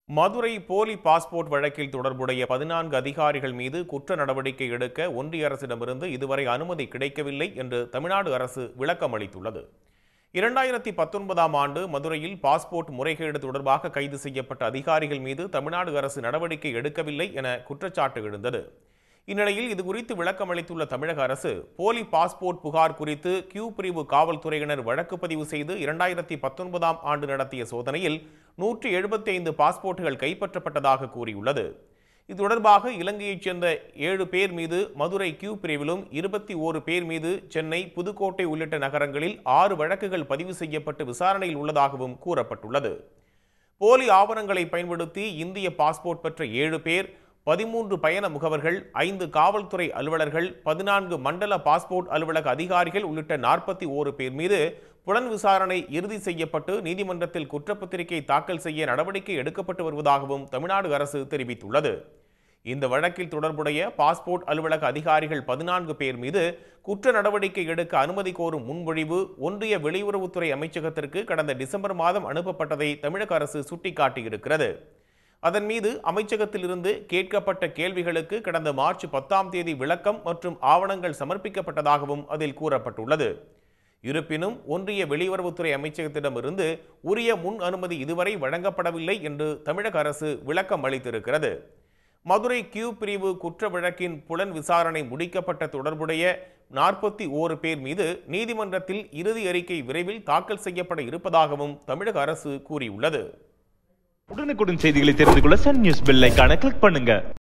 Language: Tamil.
மதுரை போலி பாஸ்போர்ட் வழக்கில் தொடர்புடைய பதினான்கு அதிகாரிகள் மீது குற்ற நடவடிக்கை எடுக்க ஒன்றிய அரசிடமிருந்து இதுவரை அனுமதி கிடைக்கவில்லை என்று தமிழ்நாடு அரசு விளக்கம் அளித்துள்ளது இரண்டாயிரத்தி பத்தொன்பதாம் ஆண்டு மதுரையில் பாஸ்போர்ட் முறைகேடு தொடர்பாக கைது செய்யப்பட்ட அதிகாரிகள் மீது தமிழ்நாடு அரசு நடவடிக்கை எடுக்கவில்லை என குற்றச்சாட்டு எழுந்தது இந்நிலையில் இதுகுறித்து விளக்கம் அளித்துள்ள தமிழக அரசு போலி பாஸ்போர்ட் புகார் குறித்து கியூ பிரிவு காவல்துறையினர் வழக்கு பதிவு செய்து இரண்டாயிரத்தி பத்தொன்பதாம் ஆண்டு நடத்திய சோதனையில் நூற்றி எழுபத்தி ஐந்து பாஸ்போர்ட்டுகள் கைப்பற்றப்பட்டதாக கூறியுள்ளது இது தொடர்பாக இலங்கையைச் சேர்ந்த ஏழு பேர் மீது மதுரை கியூ பிரிவிலும் இருபத்தி ஓரு பேர் மீது சென்னை புதுக்கோட்டை உள்ளிட்ட நகரங்களில் ஆறு வழக்குகள் பதிவு செய்யப்பட்டு விசாரணையில் உள்ளதாகவும் கூறப்பட்டுள்ளது போலி ஆவணங்களை பயன்படுத்தி இந்திய பாஸ்போர்ட் பெற்ற ஏழு பேர் பதிமூன்று பயண முகவர்கள் ஐந்து காவல்துறை அலுவலர்கள் பதினான்கு மண்டல பாஸ்போர்ட் அலுவலக அதிகாரிகள் உள்ளிட்ட நாற்பத்தி ஓரு பேர் மீது புலன் விசாரணை இறுதி செய்யப்பட்டு நீதிமன்றத்தில் குற்றப்பத்திரிகை தாக்கல் செய்ய நடவடிக்கை எடுக்கப்பட்டு வருவதாகவும் தமிழ்நாடு அரசு தெரிவித்துள்ளது இந்த வழக்கில் தொடர்புடைய பாஸ்போர்ட் அலுவலக அதிகாரிகள் பதினான்கு பேர் மீது குற்ற நடவடிக்கை எடுக்க அனுமதி கோரும் முன்மொழிவு ஒன்றிய வெளியுறவுத்துறை அமைச்சகத்திற்கு கடந்த டிசம்பர் மாதம் அனுப்பப்பட்டதை தமிழக அரசு சுட்டிக்காட்டியிருக்கிறது அதன் மீது அமைச்சகத்திலிருந்து கேட்கப்பட்ட கேள்விகளுக்கு கடந்த மார்ச் பத்தாம் தேதி விளக்கம் மற்றும் ஆவணங்கள் சமர்ப்பிக்கப்பட்டதாகவும் அதில் கூறப்பட்டுள்ளது இருப்பினும் ஒன்றிய வெளியுறவுத்துறை அமைச்சகத்திடமிருந்து உரிய முன் அனுமதி இதுவரை வழங்கப்படவில்லை என்று தமிழக அரசு விளக்கம் அளித்திருக்கிறது மதுரை கியூ பிரிவு குற்ற வழக்கின் புலன் விசாரணை முடிக்கப்பட்ட தொடர்புடைய நாற்பத்தி ஓரு பேர் மீது நீதிமன்றத்தில் இறுதி அறிக்கை விரைவில் தாக்கல் செய்யப்பட இருப்பதாகவும் தமிழக அரசு கூறியுள்ளது உடனுக்குடன் செய்திகளை தெரிந்து கொள்ள சன் நியூஸ் பெல் ஐகானை கிளிக் பண்ணுங்க